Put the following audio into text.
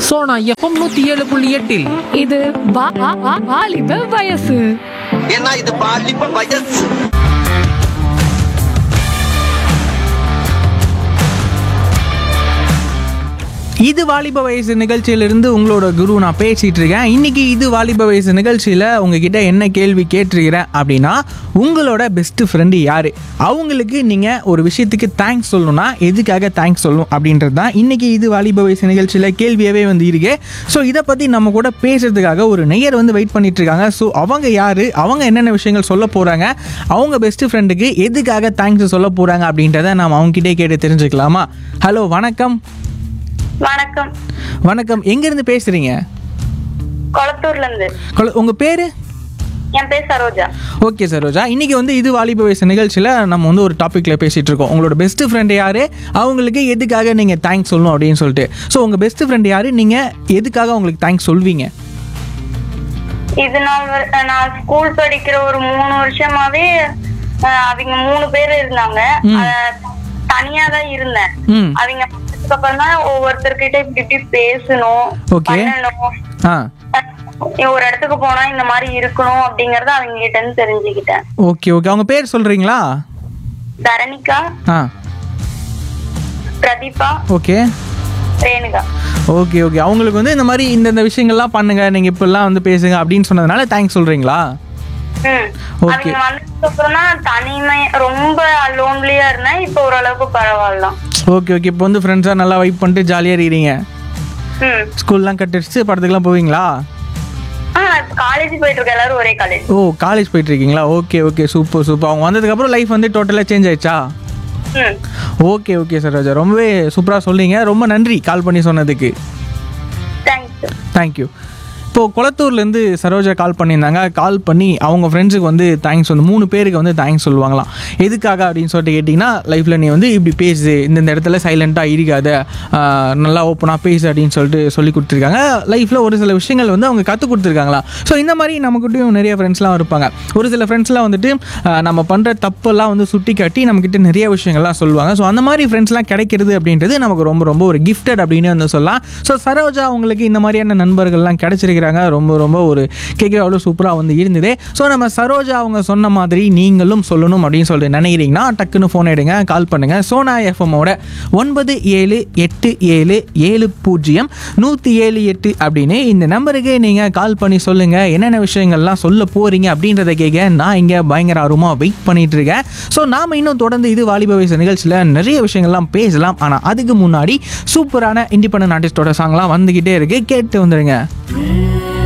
Sona FM நூத்தி ஏழு புள்ளி எட்டில் இது வா- வா- வா- வாலிப வயசு ஏன்னா இது பாலிப்ப வயசு இது வாலிப வயசு நிகழ்ச்சியிலிருந்து உங்களோட குரு நான் பேசிட்டு இருக்கேன் இன்னைக்கு இது வாலிப வயசு நிகழ்ச்சியில் உங்ககிட்ட என்ன கேள்வி கேட்டிருக்கிறேன் அப்படின்னா உங்களோட பெஸ்ட் ஃப்ரெண்டு யாரு அவங்களுக்கு நீங்கள் ஒரு விஷயத்துக்கு தேங்க்ஸ் சொல்லணும்னா எதுக்காக தேங்க்ஸ் சொல்லணும் அப்படின்றது தான் இன்னைக்கு இது வாலிப வயசு நிகழ்ச்சியில் கேள்வியாகவே வந்து இருக்கு ஸோ இதை பற்றி நம்ம கூட பேசுறதுக்காக ஒரு நெய்யர் வந்து வெயிட் பண்ணிட்டு இருக்காங்க ஸோ அவங்க யாரு அவங்க என்னென்ன விஷயங்கள் சொல்ல போகிறாங்க அவங்க பெஸ்ட் ஃப்ரெண்டுக்கு எதுக்காக தேங்க்ஸ் சொல்ல போகிறாங்க அப்படின்றத நாம் அவங்ககிட்டே கேட்டு தெரிஞ்சுக்கலாமா ஹலோ வணக்கம் வணக்கம் வணக்கம் எங்கேருந்து பேசுகிறீங்க கொளத்தூர்ல இருந்து உங்கள் பேர் என் பேர் சரோஜா ஓகே சரோஜா இன்னைக்கு வந்து இது வாலிப வயசு நிகழ்ச்சியில் நம்ம வந்து ஒரு டாப்பிக்கில் பேசிகிட்டு இருக்கோம் உங்களோட பெஸ்ட் ஃப்ரெண்டு யார் அவங்களுக்கு எதுக்காக நீங்கள் தேங்க்ஸ் சொல்லணும் அப்படின்னு சொல்லிட்டு ஸோ உங்கள் பெஸ்ட் ஃப்ரெண்டு யார் நீங்கள் எதுக்காக அவங்களுக்கு தேங்க்ஸ் சொல்வீங்க இது நாள் வரை- நான் ஸ்கூல் படிக்கிற ஒரு மூணு வருஷமாவே அஹ், அவங்க மூணு பேர் இருந்தாங்க அஹ், தனியா தான் இருந்தேன் ம் அவங்க வந்ததுக்கு அப்புறம் தான் ஒவ்வொருத்தர்கிட்ட இப்படி இப்படி பேசணும் Okay. பண்ணணும் ஆ அஹ், ஒரு இடத்துக்கு போனா இந்த மாதிரி இருக்கணும் அப்படிங்கறத அவங்க கிட்ட இருந்து தெரிஞ்சுக்கிட்டேன் ஓகே ஓகே அவங்க பேர் சொல்கிறீங்களா தரணிகா ஆ Pratheeba okay Renuka okay okay அவங்களுக்கு வந்து இந்த மாதிரி இந்தந்த விஷயங்கள்லாம் பண்ணுங்க நீங்கள் இப்படிலாம் வந்து பேசுங்க அப்படின்னு சொன்னதுனால தேங்க்ஸ் சொல்கிறீங்களா ம். Okay. அவங்க வந்ததுக்கு அப்புறம் தான் தனிமை ரொம்ப லோன்லியா இருந்தேன் இப்போ ஓரளவுக்கு பரவாயில்ல ஓகே ஓகே இப்போ வந்து ஃப்ரெண்ட்ஸாக நல்லா வைப் பண்ணிட்டு ஜாலியாக இருக்கிறீங்க ம் ஸ்கூல்லாம் கட்டிடுச்சு படத்துக்குலாம் போவீங்களா ஆ காலேஜ் போயிட்டு இருக்க எல்லாரும் ஒரே காலேஜ் ஓ காலேஜ் போயிட்டு இருக்கீங்களா ஓகே ஓகே சூப்பர் சூப்பர் அவங்க வந்ததுக்கப்புறம் லைஃப் வந்து டோட்டலாக சேஞ்ச் ஆயிடுச்சா ம் ஓகே ஓகே சரோஜா ரொம்பவே சூப்பராக சொல்லிங்க ரொம்ப நன்றி கால் பண்ணி சொன்னதுக்கு தேங்க்ஸ் தேங்க்யூ இப்போது குளத்தூர்லேருந்து சரோஜா கால் பண்ணியிருந்தாங்க கால் பண்ணி அவங்க ஃப்ரெண்ட்ஸுக்கு வந்து தேங்க்ஸ் வந்து மூணு பேருக்கு வந்து தேங்க்ஸ் சொல்லுவாங்களாம் எதுக்காக அப்படின்னு சொல்லிட்டு கேட்டிங்கன்னா லைஃப்பில் நீ வந்து இப்படி பேசு இந்தந்த இடத்துல சைலண்ட்டாக இருக்காத ஆஹ் நல்லா ஓப்பனாக பேசு அப்படின்னு சொல்லிட்டு சொல்லி கொடுத்துருக்காங்க லைஃப்பில் ஒரு சில விஷயங்கள் வந்து அவங்க கற்றுக் கொடுத்துருக்காங்களா ஸோ இந்த மாதிரி நமக்கிட்டையும் நிறைய ஃப்ரெண்ட்ஸ்லாம் இருப்பாங்க ஒரு சில ஃப்ரெண்ட்ஸ்லாம் வந்துட்டு ஆஹ் நம்ம பண்ணுற தப்பெல்லாம் வந்து சுட்டி காட்டி நம்மக்கிட்ட நிறைய விஷயங்கள்லாம் சொல்லுவாங்க ஸோ அந்த மாதிரி ஃப்ரெண்ட்ஸ்லாம் கிடைக்கிறது அப்படின்றது நமக்கு ரொம்ப ரொம்ப ஒரு கிஃப்டட் அப்படின்னு வந்து சொல்லலாம் ஸோ சரோஜா அவங்களுக்கு இந்த மாதிரியான நண்பர்கள்லாம் கிடைச்சிருக்கிறாங்க ரொம்ப ரொம்ப ஒரு கேட்க அவ்வளோ சூப்பராக வந்து இருந்தது ஸோ நம்ம சரோஜா அவங்க சொன்ன மாதிரி நீங்களும் சொல்லணும் அப்படின்னு சொல்லிட்டு நினைக்கிறீங்கன்னா டக்குன்னு ஃபோன் எடுங்க கால் பண்ணுங்கள் சோனா எஃப்எம்மோட ஒன்பது ஏழு எட்டு ஏழு ஏழு பூஜ்ஜியம் நூற்றி ஏழு எட்டு அப்படின்னு இந்த நம்பருக்கு நீங்கள் கால் பண்ணி சொல்லுங்கள் என்னென்ன விஷயங்கள்லாம் சொல்ல போகிறீங்க அப்படின்றத கேட்க நான் இங்கே பயங்கர ஆர்வமாக வெயிட் பண்ணிட்டு இருக்கேன் ஸோ நாம் இன்னும் தொடர்ந்து இது வாலிப வயசு நிகழ்ச்சியில் நிறைய விஷயங்கள்லாம் பேசலாம் ஆனால் அதுக்கு முன்னாடி சூப்பரான இண்டிபெண்டன்ட் ஆர்டிஸ்டோட சாங்லாம் வந்துக்கிட்டே இருக்கு கேட்டு வந்துடுங்க